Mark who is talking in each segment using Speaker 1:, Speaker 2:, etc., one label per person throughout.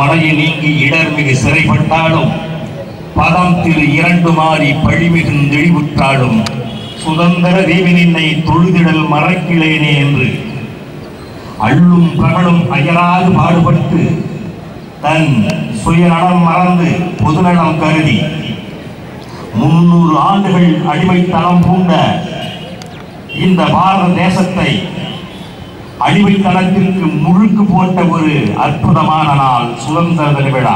Speaker 1: மலையை நீங்கி இடர்மிகு சிறைப்பட்டாலும் பதம் திரு இரண்டு மாறி பழிமிகுந்தெழிவுற்றாலும் சுதந்திர தேவி நின்னை தொழுதிடல் மறக்கிலேனே என்று அள்ளும் பகலும் அயராது பாடுபட்டு தன் சுயநலம் மறந்து பொதுநலம் கருதி முன்னூறு ஆண்டுகள் அடிமைத்தனம் பூண்ட இந்த பாரத தேசத்தை அடிமைத்தனத்திற்கு முழுக்கு போட்ட ஒரு அற்புதமான நாள் சுதந்திர தின விழா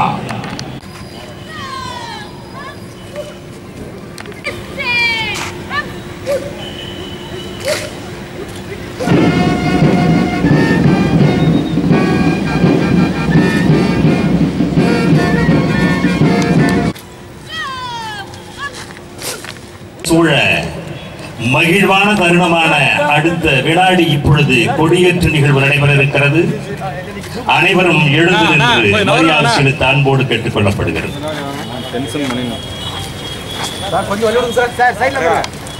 Speaker 1: சூழ மகிழ்வான தருணமான அடுத்த வினாடி இப்பொழுது கொடியேற்று நிகழ்வு நடைபெற இருக்கிறது அனைவரும் எழுந்து நின்று மரியாதை செலுத்த அன்போடு கேட்டுக் கொள்ளப்படுகிறது
Speaker 2: டென்ஷன் பண்ணிடணும்
Speaker 3: கொஞ்சம் வழி விடுங்க சார் சார் சைடுல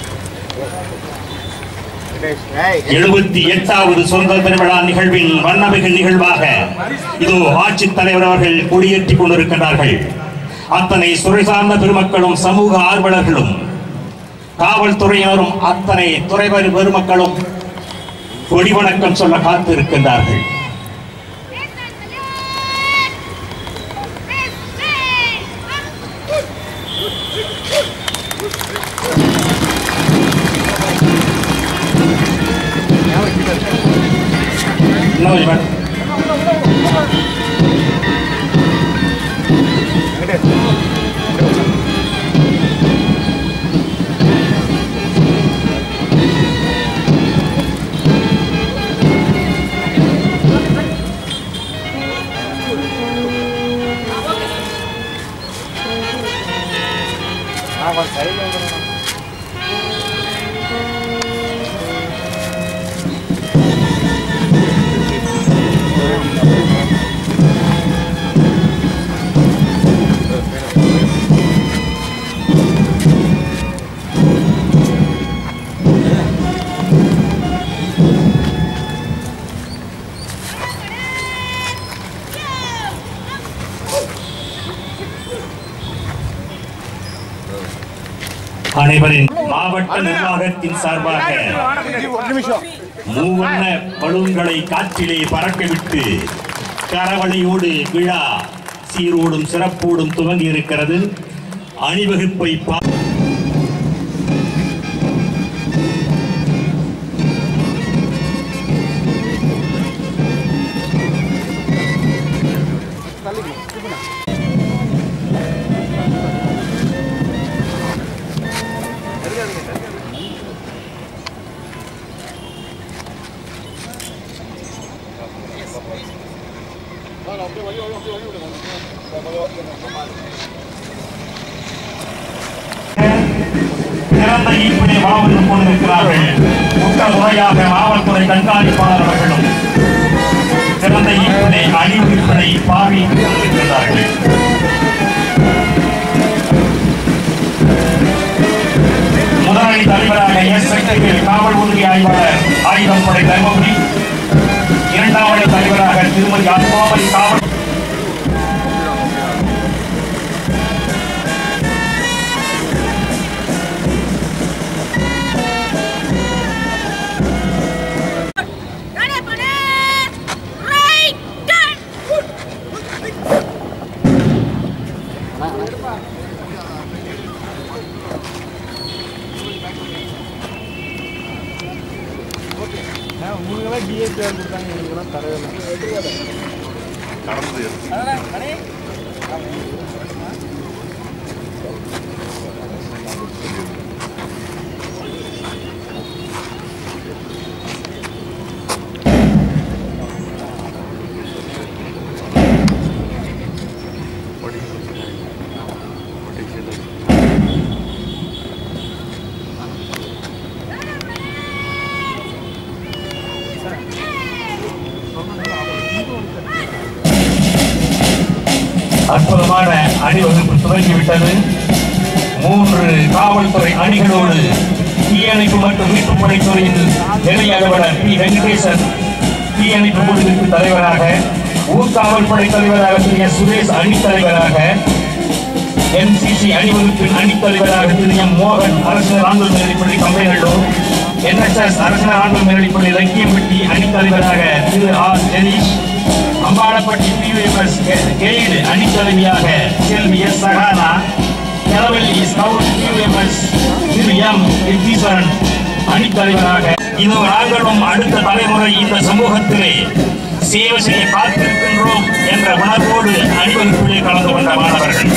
Speaker 1: எழுபத்தி எட்டாவது சுதந்திர விழா நிகழ்வின் வண்ணமிகு நிகழ்வாக இதோ ஆட்சித் தலைவர் அவர்கள் கொடியேற்றிக் கொண்டிருக்கிறார்கள் அத்தனை துறை சார்ந்த பெருமக்களும் சமூக ஆர்வலர்களும் காவல்துறையினரும் அத்தனை துறை பெருமக்களும் கொடி வணக்கம் சொல்ல காத்திருக்கின்றார்கள் இன்னும் கொஞ்சம் பாரு. அனைவரின் மாவட்ட நிர்வாகத்தின் சார்பாக
Speaker 3: ஒரு நிமிஷம்
Speaker 1: மூவண்ண பலூன்களை காற்றிலே பறக்கவிட்டு கரவளையோடு விழா சீரோடும் சிறப்போடும் துவங்கி இருக்கிறது அணிவகுப்பை பா பிறந்த ஈப்பினை வாழ்ந்து கொண்டிருக்கிறார்கள் முக்க முறையாக காவல்துறை கண்காணிப்பாளர் அவர்களும் சிறந்த ஈப்பினை அணிவிப்பனை பார்வையிட்டுக் கொண்டிருக்கிறார்கள் முதலாளி தலைவராக எஸ் செக்ரட்டரி காவல் உதவி ஆய்வாளர் ஆயுதம் படை தர்மபுரி இரண்டாவது தலைவராக திருமதி அன்பாவதி காவல்
Speaker 4: Ready for this? Right, done!
Speaker 3: உங்களுக்கெல்லாம் டிஏபி கொடுத்தாங்க எங்களுக்கெல்லாம் தரவே
Speaker 1: அற்புதமான அணிவகுப்பு துவங்கிவிட்டது மூன்று காவல்துறை அணிகளோடு தீயணைப்பு மற்றும் மீட்புப் படைத்துறையின் நிலை அலுவலர் பி வெங்கடேசன் தீயணைப்பு குழுவிற்கு தலைவராக ஊர்காவல் படை தலைவராக திரு எஸ். சுரேஷ் அணித் தலைவராக என்சிசி அணிவகுப்பின் அணித் தலைவராக திரு எம் மோகன் அரசினர் ஆண்டல் மேல்நிலைப்பள்ளி கம்பைநல்லூர் என்எஸ்எஸ் அரசினர் ஆண்டல் மேல்நிலைப்பள்ளி லக்கியம்பட்டி அணித் தலைவராக Thiru R Jenish Ambadappatti PUMS guide அணித் தலைவியாக Selvi S Sahana Kelavelli scout PUMS Thiru M Etheeswaran அணித் தலைவராக இது நாங்களும் அடுத்த தலைமுறை இந்த சமூகத்திலே சேவை செய்ய காத்திருக்கின்றோம் என்ற உணர்வோடு அணிவகுப்பிலே கலந்து கொண்ட மாணவர்கள்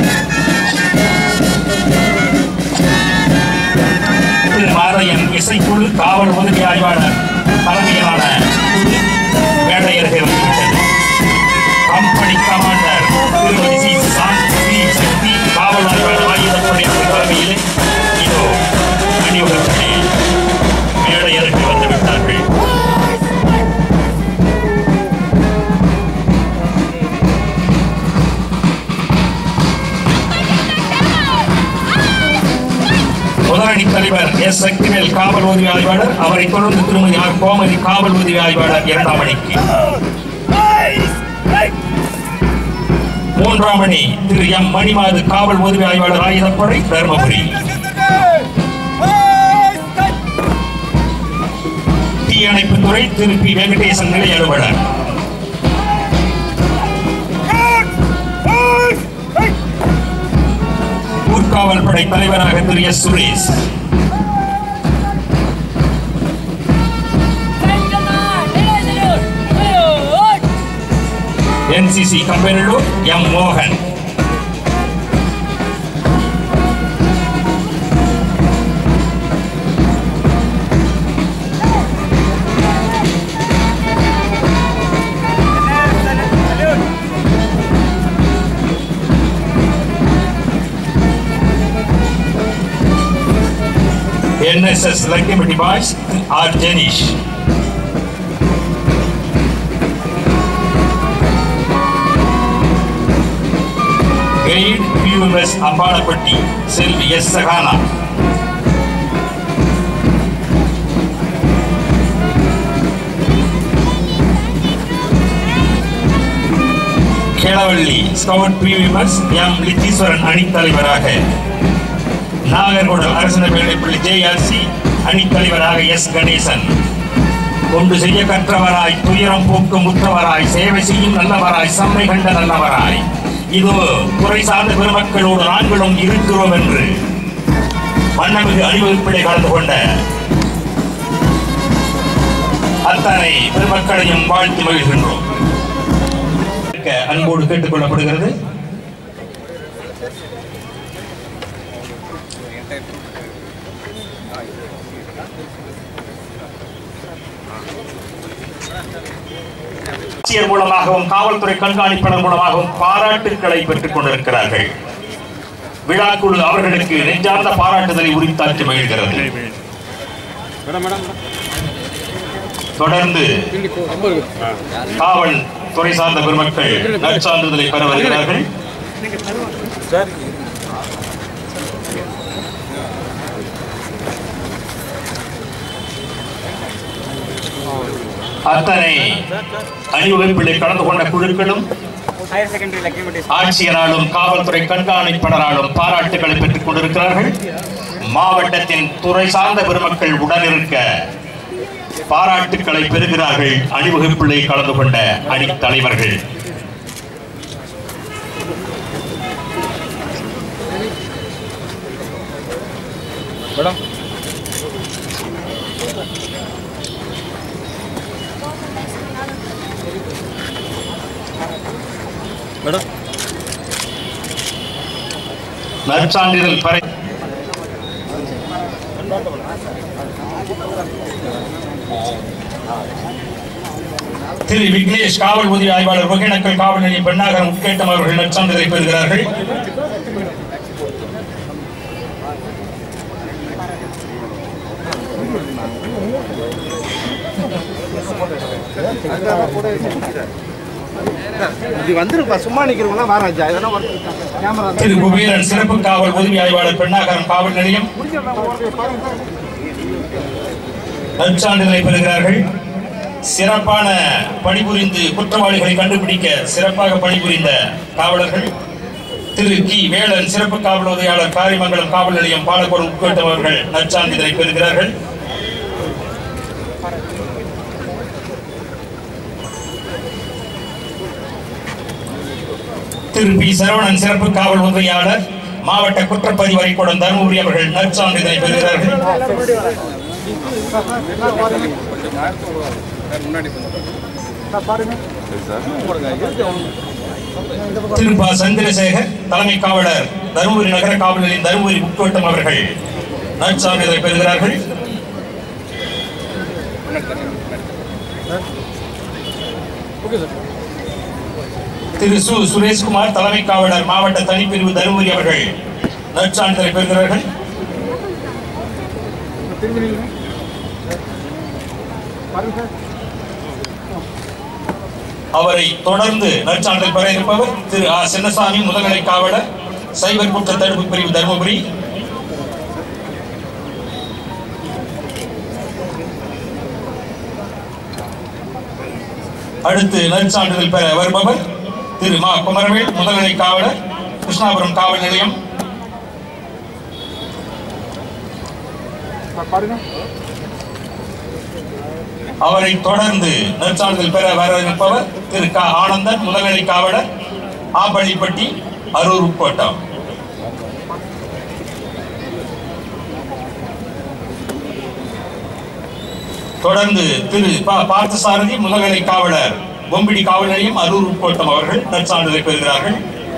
Speaker 1: திரு மாதையன் இசைக்குழு காவல் உதவி ஆய்வாளர் தலைமையிலான குழு வேட்டையர்கள் வந்துவிட்டது company commander Thirumathi C Shanthi Sakthi காவல் ஆய்வாளர் ஆயுதப்படை தலைமையிலே இதோ அணிவகுப்பிலே வேடையர்கள் வந்துவிட்டார்கள் முதலணி தலைவர் எஸ் சக்திவேல் காவல் உதவி ஆய்வாளர் அவரை தொடர்ந்து திருமதி ஆர் கோமதி காவல் உதவி ஆய்வாளர் இரண்டாம் மணிக்கு மூன்றாம் மணி திரு எம் மணிமாது காவல் உதவி ஆய்வாளர் ஆயுதப்படை தருமபுரி தீயணைப்பு துறை திரு பி வெங்கடேசன் நிலை அலுவலர் ஊர்காவல் படை தலைவராக திரு எஸ் சுரேஷ் என்சிசி கம்பெனிலூர் எம் மோகன் NSS Lakkimatti boys R Jenish guide PUS Ambalappatti Selvi S Sahana Kelavalli scout PUS M Litheeswaran அணித் தலைவராக நாகர்கோவில் அரசின வேலைப்பள்ளி ஜேஆர்சி அணித் தலைவராக எஸ் கணேசன் கொண்டு செய்ய கற்றவராய் துயரம் போக்கும் முற்றவராய் சேவை செய்யும் நல்லவராய் செம்மை கண்ட நல்லவராய் இதோ துறை சார்ந்த பெருமக்களோடு நாங்களும் இருக்கிறோம் என்று மன்னமிகு அணிவகுப்பிலே கலந்து கொண்ட அத்தனை பெருமக்களையும் வாழ்த்து மகிழ்கின்றோம் அன்போடு கேட்டுக் கொள்ளப்படுகிறது ஆட்சியர் மூலமாகவும் காவல்துறை கண்காணிப்பாளர் மூலமாகவும் பாராட்டுக்களை பெற்றுக் கொண்டிருக்கிறார்கள் விழாக்குழு அவர்களுக்கு நெஞ்சார்ந்த பாராட்டுதலை உரித்தாக்கி மகிழ்கிறது
Speaker 2: மேடம் மேடம்
Speaker 1: தொடர்ந்து காவல் துறை சார்ந்த பெருமக்கள் நற்சான்றிதழை பெற வருகிறார்கள்
Speaker 2: சார்
Speaker 1: அத்தனை அணிவகுப்பிலே கலந்து கொண்ட குழுக்களும்
Speaker 3: ஹையர் செகண்டரி லக்கிமட்டி
Speaker 1: ஆட்சியராலும் காவல்துறை கண்காணிப்பாளராலும் பாராட்டுகளை பெற்றுக் கொண்டிருக்கிறார்கள் மாவட்டத்தின் துறை சார்ந்த பெருமக்கள் உடனிருக்க பாராட்டுக்களை பெறுகிறார்கள் அணிவகுப்பிலே கலந்து கொண்ட அணித் தலைவர்கள்
Speaker 2: மேடம் மேடம்
Speaker 1: நற்சான்றிதழ் பெற திரு விக்னேஷ் காவல் உதவி ஆய்வாளர் ஒகேனக்கல் காவல் நிலையம் பெண்ணாகரம் உட்கேட்டம் அவர்கள் நற்சான்றிதழை பெறுகிறார்கள்
Speaker 3: இது வந்துருப்பா சும்மா நிக்கிறவங்க வர ராஜா இதெல்லாம் கேமரா
Speaker 1: திரு குபேரன் சிறப்பு காவல் உதவி ஆய்வாளர் பெண்ணாகரம் காவல் நிலையம் நற்சான்றிதழை பெறுகிறார்கள் சிறப்பான பணிபுரிந்து குற்றவாளிகளை கண்டுபிடிக்க சிறப்பாக பணிபுரிந்த காவலர்கள் திரு கி வேலன் சிறப்பு காவல் உதவியாளர் காரிமங்கலம் காவல் நிலையம் பாலக்கோடு உட்கட்டம் அவர்கள் நற்சான்றிதழை பெறுகிறார்கள் திரு பி சரவணன் சிறப்பு காவல் உதவியாளர் மாவட்ட குற்றப்பதிவு வரைக்கூடம் தருமபுரி அவர்கள் நற்சான்றிதழை பெறுகிறார்கள் திரு ப சந்திரசேகர் தலைமை காவலர் தருமபுரி நகர காவல் நிலையம் தருமபுரி உட்கோட்டம் அவர்கள் நற்சான்றிதழை பெறுகிறார்கள் திரு சு சுரேஷ்குமார் தலைமை காவலர் மாவட்ட தனிப்பிரிவு தருமபுரி அவர்கள் நற்சான்றிதழை பெறுகிறார்கள் அவரை தொடர்ந்து நற்சான்றிதழ் பெற இருப்பவர் திரு ஆ சின்னசாமி முதுகலை காவலர் சைபர் குற்ற தடுப்பு பிரிவு தருமபுரி அடுத்து நற்சான்றிதழ் பெற வருபவர் திரு மா குமரவேல் முதுகலை காவலர் கிருஷ்ணாபுரம் காவல் நிலையம் அவரை தொடர்ந்து நற்சான்றிதழ் பெற வர இருப்பவர் திரு க ஆனந்தன் முதல்நிலை காவலர் ஆப்பள்ளிப்பட்டி அரூர் உட்கோட்டம் தொடர்ந்து திரு ப பார்த்தசாரதி முதல்நிலை காவலர் பொம்பிடி காவல் நிலையம் அரூர் உட்கோட்டம் அவர்கள் நற்சான்றிதழை பெறுகிறார்கள்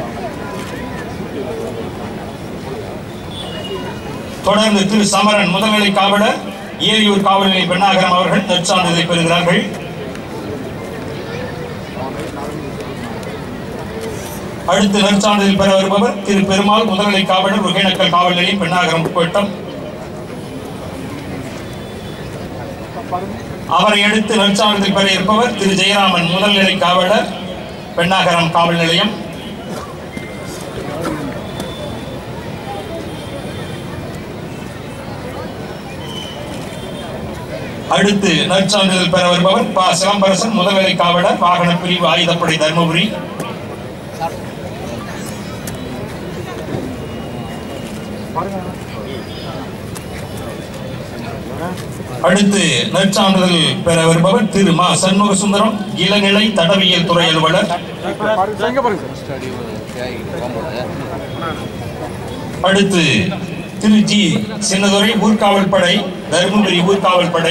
Speaker 1: தொடர்ந்து திரு சமரன் முதல்நிலை காவலர் ஏரியூர் காவல் நிலைய பெண்ணாகரம் அவர்கள் நற்சான்றிதழை பெறுகிறார்கள் அடுத்து நற்சான்றிதழ் பெற வருபவர் திரு பெருமாள் முதல்நிலை காவலர் ஒகேனக்கல் காவல் நிலையம் பெண்ணாகரம் உட்கோட்டம் அவரை அடுத்து நற்சான்றிதழ் பெற இருப்பவர் திரு ஜெயராமன் முதல்நிலை காவலர் பெண்ணாகரம் காவல் நிலையம் அடுத்து நற்சான்றிதழ் பெற வருபவர் ப சிலம்பரசன் முதல்நிலை காவலர் வாகன பிரிவு ஆயுதப்படை தருமபுரி அடுத்து நற்சான்றிதழ் பெற வருபவர் திரு மா சண்முக சுந்தரம் இளநிலை தடவியல் துறை அலுவலர் அடுத்து திரு ஜி சின்னதுரை ஊர்காவல் படை தருமபுரி ஊர்காவல் படை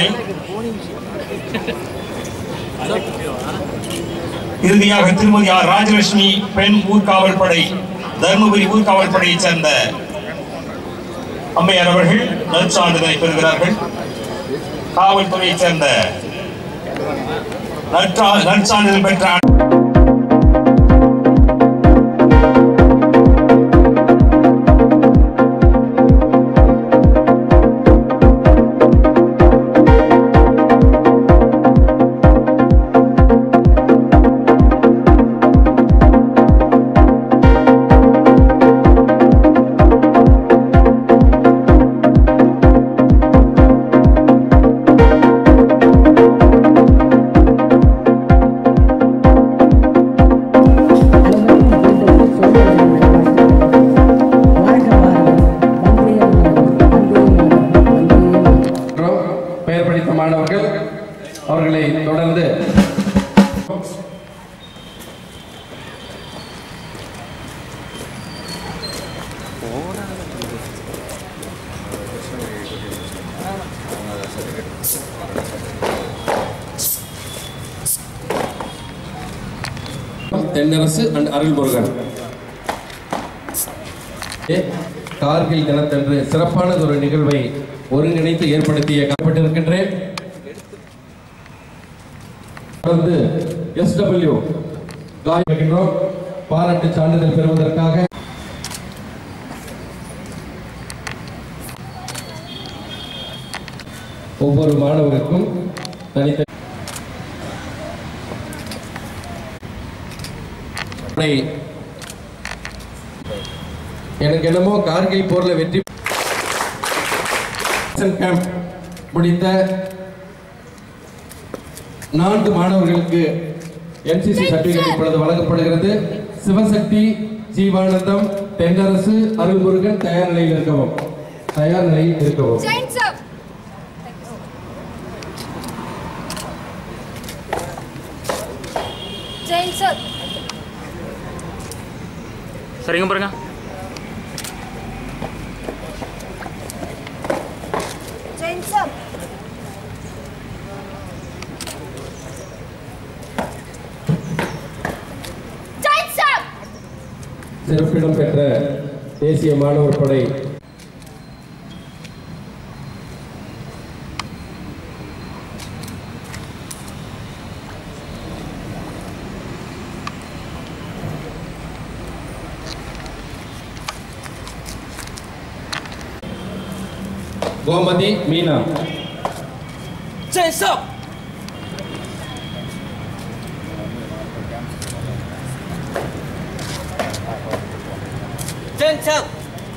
Speaker 1: இறுதியாக திருமதி ஆர் ராஜலட்சுமி பெண் ஊர்காவல் படை தருமபுரி ஊர்காவல் படையைச் சேர்ந்த அம்மையார் அவர்கள் நற்சான்றிதழை பெறுகிறார்கள் காவல்துறையைச் சேர்ந்த நற்றா- நற்சான்றிதழ் பெற்ற
Speaker 5: பெயர் படித்த மாணவர்கள் அவர்களை தொடர்ந்து தென்னரசு அண்ட் அருள்முருகன் ஏ, கார்கில் தினத்தன்று சிறப்பானதொரு நிகழ்வை ஒருங்கிணைத்து ஏற்படுத்திய காப்பட்டிருக்கின்றேன் தொடர்ந்து எஸ் டபிள்யூ காய்கின்றோம் பாராட்டு சான்றிதழ் பெறுவதற்காக ஒவ்வொரு மாணவருக்கும் தனித்தனி எனக்கு என்னமோ கார்கில் போர்ல வெற்றி கேம்ப் முடித்த நான்கு மாணவர்களுக்கு என்சிசி சர்டிபிகேட் இப்பொழுது வழங்கப்படுகிறது சிவசக்தி ஜீவானந்தம் தென்னரசு அருள்முருகன் தயார் நிலையில் இருக்கவும் தயார் நிலையில் இருக்கவும்
Speaker 4: Chains up. Chains up.
Speaker 2: சரிங்க பாருங்க
Speaker 4: Chains up. Chains up.
Speaker 5: சிறப்பிடம் பெற்ற தேசிய மாணவர் படை Gomathi Meena
Speaker 6: Chains up! Chains up!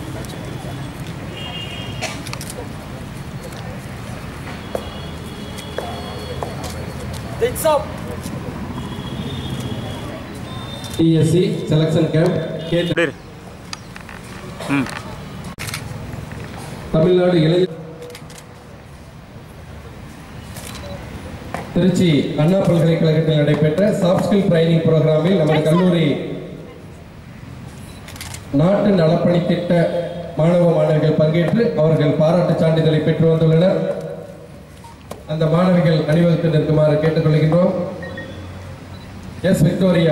Speaker 6: Chains up!
Speaker 5: DSC selection camp gate
Speaker 2: இப்படி இரு. ம்
Speaker 5: தமிழ்நாடு இளைஞர் திருச்சி அண்ணா பல்கலைக்கழகத்தில் நடைபெற்ற சாஃப்ட் ஸ்கில் ட்ரைனிங் புரோகிராமில் நமது கல்லூரி நாட்டு நலப்பணி திட்ட மாணவ மாணவிகள் பங்கேற்று அவர்கள் பாராட்டு சான்றிதழை பெற்று வந்துள்ளனர் அந்த மாணவிகள் அணிவகுத்து நிற்குமாறு கேட்டுக்கொள்கின்றோம் எஸ் விக்டோரியா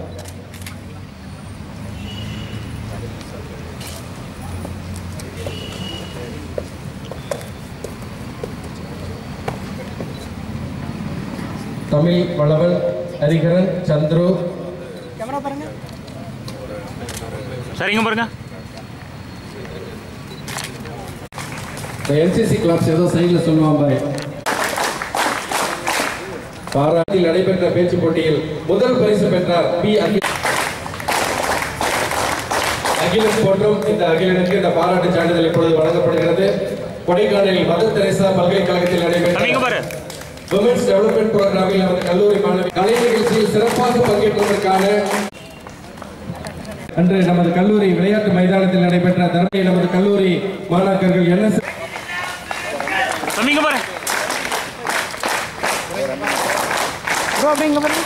Speaker 5: தமிழ் வளவன் ஹரிகரன் சந்துரு
Speaker 2: சரிங்க பாருங்க
Speaker 5: இந்த என்சிசி கிளப்ஸ் ஏதோ சைடில் சொல்லுவான் பாய் பாராட்டில் நடைபெற்ற பேச்சு போட்டியில் முதல் பரிசு பெற்றார் பி அகில் அகிலன் போன்றும் இந்த அகிலனுக்கு இந்த பாராட்டு சான்றிதழ் இப்பொழுது வழங்கப்படுகிறது கொடைக்கானலில் மதர் தெரேசா பல்கலைக்கழகத்தில்
Speaker 2: தம்பிங்க
Speaker 5: நடைபெற்ற
Speaker 2: பாரு
Speaker 5: விமன்ஸ் டெவலப்மெண்ட் புரோகிராமில் நமது கல்லூரி மாணவி கலை நிகழ்ச்சியில் சிறப்பாக பங்கேற்றதற்கான அன்று நமது கல்லூரி விளையாட்டு மைதானத்தில் நடைபெற்ற தர்மை நமது கல்லூரி மாணாக்கர்கள் என்ன
Speaker 2: தம்பிங்க பாரு
Speaker 3: ப்ரோ அப்படிங்க பாருங்க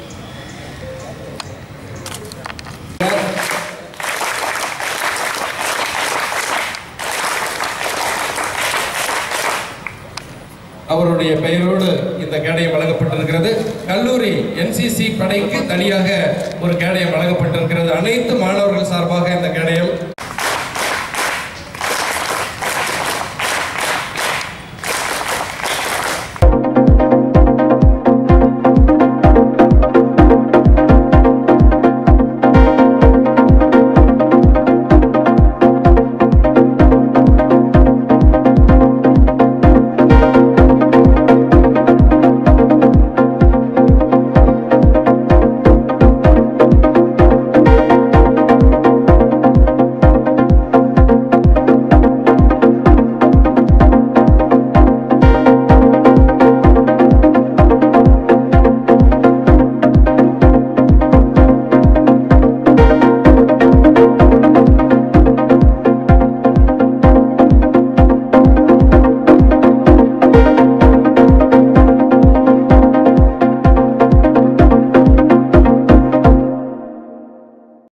Speaker 5: அவருடைய பெயரோடு இந்த கேடயம் வழங்கப்பட்டிருக்கிறது கல்லூரி என்சிசி படைக்கு தனியாக ஒரு கேடயம் வழங்கப்பட்டிருக்கிறது அனைத்து மாணவர்கள் சார்பாக இந்த கேடயம்